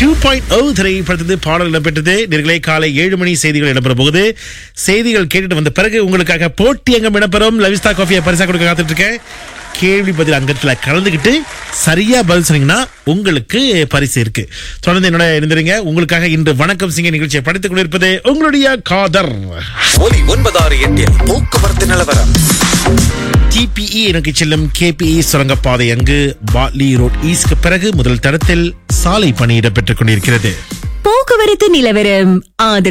two point ஓ திரைப்படத்திலிருந்து பாடல் இடம்பெற்றது நேர்களே காலை ஏழு மணி செய்திகள் இடம்பெற போகுது செய்திகள் கேட்டுட்டு வந்த பிறகு உங்களுக்காக போட்டி அங்கம் இடம்பெறும் லவிஸ்தா காஃபியை பரிசா கொடுக்க காத்துட்டு இருக்கேன் கேள்வி பதில் அங்கத்துல கலந்துக்கிட்டு சரியா பதில் சொன்னீங்கன்னா உங்களுக்கு பரிசு இருக்கு தொடர்ந்து என்னோட இருந்துருங்க உங்களுக்காக இன்று வணக்கம் சிங்க நிகழ்ச்சியை படித்துக் கொண்டிருப்பது உங்களுடைய காதர் ஒலி ஒன்பதாறு எட்டில் போக்குவரத்து நிலவரம் டிபிஇ நோக்கி செல்லும் கேபிஇ சுரங்கப்பாதை அங்கு பாட்லி ரோட் ஈஸ்க்கு பிறகு முதல் தடத்தில் சாலை பணி இடம்பெற்றுக் கொண்டிருக்கிறது போக்குவரத்து நிலவரம் ஆதரவு